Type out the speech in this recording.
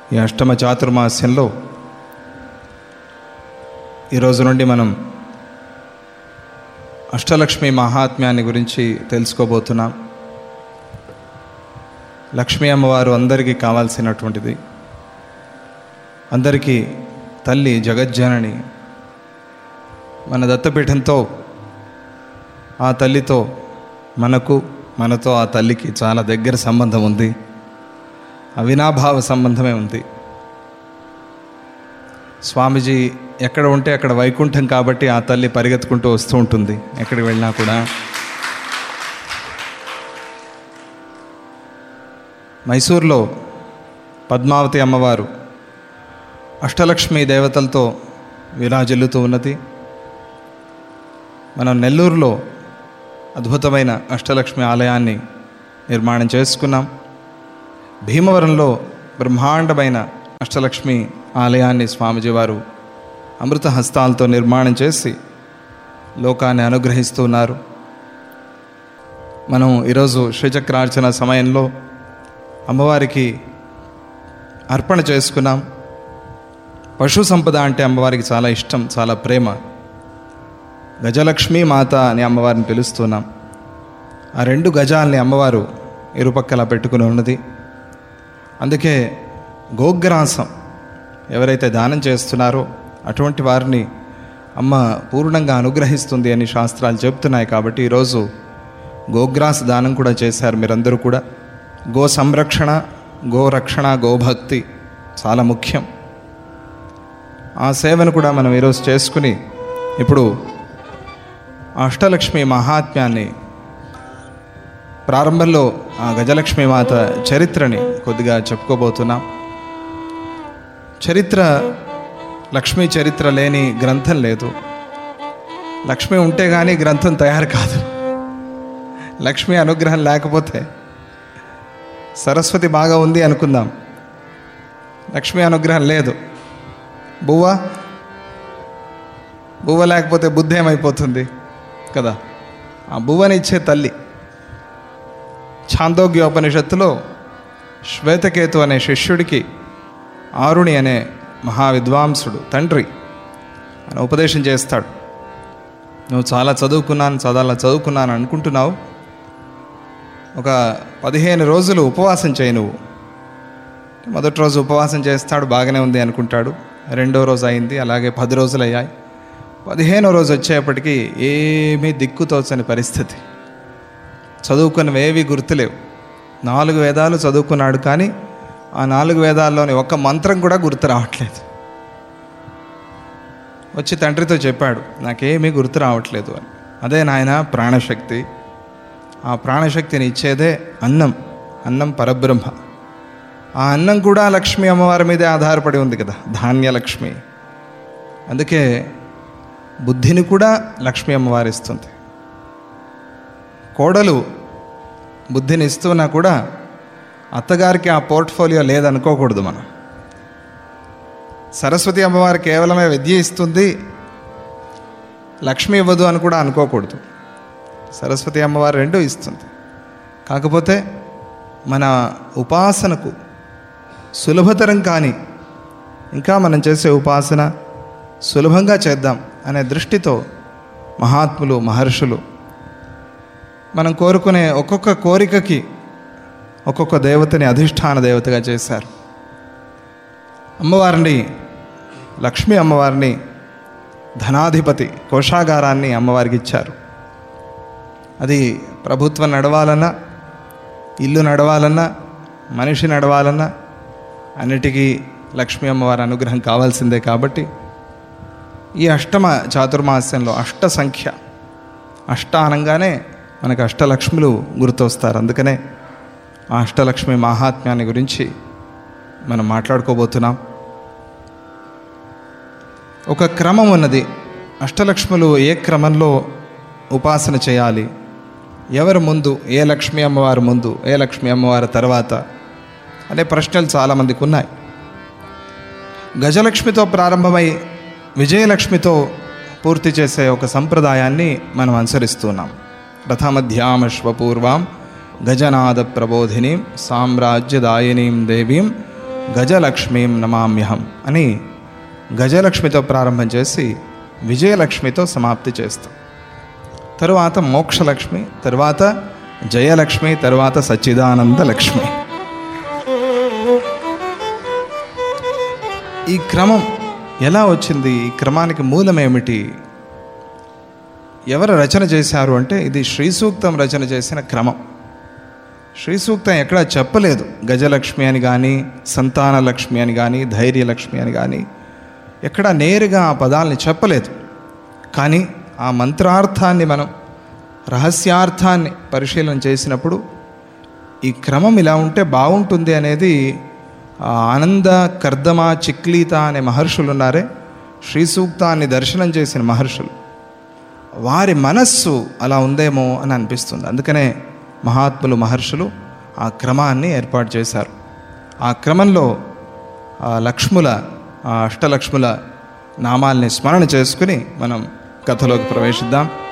ఈ అష్టమ చాతుర్మాస్యంలో ఈరోజు నుండి మనం అష్టలక్ష్మి మహాత్మ్యాన్ని గురించి తెలుసుకోబోతున్నాం లక్ష్మీ అమ్మవారు అందరికీ కావాల్సినటువంటిది అందరికీ తల్లి జగజ్జనని మన దత్తపీఠంతో ఆ తల్లితో మనకు మనతో ఆ తల్లికి చాలా దగ్గర సంబంధం ఉంది అవినాభావ సంబంధమే ఉంది స్వామీజీ ఎక్కడ ఉంటే అక్కడ వైకుంఠం కాబట్టి ఆ తల్లి పరిగెత్తుకుంటూ వస్తూ ఉంటుంది ఎక్కడికి వెళ్ళినా కూడా మైసూర్లో పద్మావతి అమ్మవారు అష్టలక్ష్మి దేవతలతో విరాజిల్లుతూ ఉన్నది మనం నెల్లూరులో అద్భుతమైన అష్టలక్ష్మి ఆలయాన్ని నిర్మాణం చేసుకున్నాం భీమవరంలో బ్రహ్మాండమైన అష్టలక్ష్మి ఆలయాన్ని స్వామిజీ వారు అమృత హస్తాలతో నిర్మాణం చేసి లోకాన్ని అనుగ్రహిస్తున్నారు మనం ఈరోజు శ్రీచక్రార్చన సమయంలో అమ్మవారికి అర్పణ చేసుకున్నాం పశు సంపద అంటే అమ్మవారికి చాలా ఇష్టం చాలా ప్రేమ గజలక్ష్మి మాత అని అమ్మవారిని పిలుస్తున్నాం ఆ రెండు గజాల్ని అమ్మవారు ఇరుపక్కల పెట్టుకుని ఉన్నది అందుకే గోగ్రాసం ఎవరైతే దానం చేస్తున్నారో అటువంటి వారిని అమ్మ పూర్ణంగా అనుగ్రహిస్తుంది అని శాస్త్రాలు చెప్తున్నాయి కాబట్టి ఈరోజు గోగ్రాస దానం కూడా చేశారు మీరందరూ కూడా గో సంరక్షణ గోరక్షణ గోభక్తి చాలా ముఖ్యం ఆ సేవను కూడా మనం ఈరోజు చేసుకుని ఇప్పుడు అష్టలక్ష్మి మహాత్మ్యాన్ని ప్రారంభంలో ఆ గజలక్ష్మి మాత చరిత్రని కొద్దిగా చెప్పుకోబోతున్నాం చరిత్ర లక్ష్మీ చరిత్ర లేని గ్రంథం లేదు లక్ష్మి ఉంటే కానీ గ్రంథం తయారు కాదు లక్ష్మి అనుగ్రహం లేకపోతే సరస్వతి బాగా ఉంది అనుకుందాం లక్ష్మి అనుగ్రహం లేదు బువ్వ బువ్వ లేకపోతే బుద్ధి ఏమైపోతుంది కదా ఆ బువ్వనిచ్చే తల్లి ఛాందోగ్యోపనిషత్తులో శ్వేతకేతు అనే శిష్యుడికి ఆరుణి అనే మహావిద్వాంసుడు తండ్రి ఆయన ఉపదేశం చేస్తాడు నువ్వు చాలా చదువుకున్నాను చాలా చదువుకున్నాను అనుకుంటున్నావు ఒక పదిహేను రోజులు ఉపవాసం చేయి నువ్వు మొదటి రోజు ఉపవాసం చేస్తాడు బాగానే ఉంది అనుకుంటాడు రెండో రోజు అయింది అలాగే పది రోజులు అయ్యాయి పదిహేనో రోజు వచ్చేప్పటికి ఏమీ దిక్కుతోచని పరిస్థితి చదువుకున్నవి ఏవి గుర్తులేవు నాలుగు వేదాలు చదువుకున్నాడు కానీ ఆ నాలుగు వేదాల్లోని ఒక్క మంత్రం కూడా గుర్తు రావట్లేదు వచ్చి తండ్రితో చెప్పాడు నాకేమీ గుర్తు రావట్లేదు అని అదే నాయన ప్రాణశక్తి ఆ ప్రాణశక్తిని ఇచ్చేదే అన్నం అన్నం పరబ్రహ్మ ఆ అన్నం కూడా లక్ష్మీ అమ్మవారి మీదే ఆధారపడి ఉంది కదా ధాన్యలక్ష్మి అందుకే బుద్ధిని కూడా లక్ష్మీ అమ్మవారు ఇస్తుంది కోడలు బుద్ధిని ఇస్తున్నా కూడా అత్తగారికి ఆ పోర్ట్ఫోలియో లేదనుకోకూడదు మనం సరస్వతి అమ్మవారు కేవలమే విద్య ఇస్తుంది లక్ష్మి ఇవ్వదు అని కూడా అనుకోకూడదు సరస్వతి అమ్మవారు రెండూ ఇస్తుంది కాకపోతే మన ఉపాసనకు సులభతరం కానీ ఇంకా మనం చేసే ఉపాసన సులభంగా చేద్దాం అనే దృష్టితో మహాత్ములు మహర్షులు మనం కోరుకునే ఒక్కొక్క కోరికకి ఒక్కొక్క దేవతని అధిష్టాన దేవతగా చేశారు అమ్మవారిని లక్ష్మీ అమ్మవారిని ధనాధిపతి కోశాగారాన్ని అమ్మవారికి ఇచ్చారు అది ప్రభుత్వం నడవాలన్నా ఇల్లు నడవాలన్నా మనిషి నడవాలన్నా అన్నిటికీ లక్ష్మీ అమ్మవారి అనుగ్రహం కావాల్సిందే కాబట్టి ఈ అష్టమ చాతుర్మాస్యంలో అష్ట సంఖ్య అష్ట అనగానే మనకు అష్టలక్ష్ములు గుర్తొస్తారు అందుకనే ఆ అష్టలక్ష్మి మహాత్మ్యాన్ని గురించి మనం మాట్లాడుకోబోతున్నాం ఒక క్రమం ఉన్నది అష్టలక్ష్ములు ఏ క్రమంలో ఉపాసన చేయాలి ఎవరు ముందు ఏ లక్ష్మీ అమ్మవారు ముందు ఏ లక్ష్మీ అమ్మవారి తర్వాత అనే ప్రశ్నలు చాలామందికి ఉన్నాయి గజలక్ష్మితో ప్రారంభమై విజయలక్ష్మితో పూర్తి చేసే ఒక సంప్రదాయాన్ని మనం అనుసరిస్తున్నాం రథమధ్యామశ్వపూర్వాం గజనాద ప్రబోధినీం సామ్రాజ్యదాయినీం దేవీం గజలక్ష్మీం నమామ్యహం అని గజలక్ష్మితో ప్రారంభం చేసి విజయలక్ష్మితో సమాప్తి చేస్తాం తరువాత మోక్షలక్ష్మి తరువాత జయలక్ష్మి తరువాత సచ్చిదానంద లక్ష్మి ఈ క్రమం ఎలా వచ్చింది ఈ క్రమానికి మూలం ఏమిటి ఎవరు రచన చేశారు అంటే ఇది శ్రీ సూక్తం రచన చేసిన క్రమం శ్రీ సూక్తం ఎక్కడా చెప్పలేదు గజలక్ష్మి అని కానీ సంతాన లక్ష్మి అని కానీ ధైర్యలక్ష్మి అని కానీ ఎక్కడా నేరుగా ఆ పదాలని చెప్పలేదు కానీ ఆ మంత్రార్థాన్ని మనం రహస్యార్థాన్ని పరిశీలన చేసినప్పుడు ఈ క్రమం ఇలా ఉంటే బాగుంటుంది అనేది ఆ ఆనంద కర్దమ చిక్లీత అనే మహర్షులు ఉన్నారే శ్రీ సూక్తాన్ని దర్శనం చేసిన మహర్షులు వారి మనస్సు అలా ఉందేమో అని అనిపిస్తుంది అందుకనే మహాత్ములు మహర్షులు ఆ క్రమాన్ని ఏర్పాటు చేశారు ఆ క్రమంలో ఆ లక్ష్ముల ఆ అష్టలక్ష్ముల నామాల్ని స్మరణ చేసుకుని మనం కథలోకి ప్రవేశిద్దాం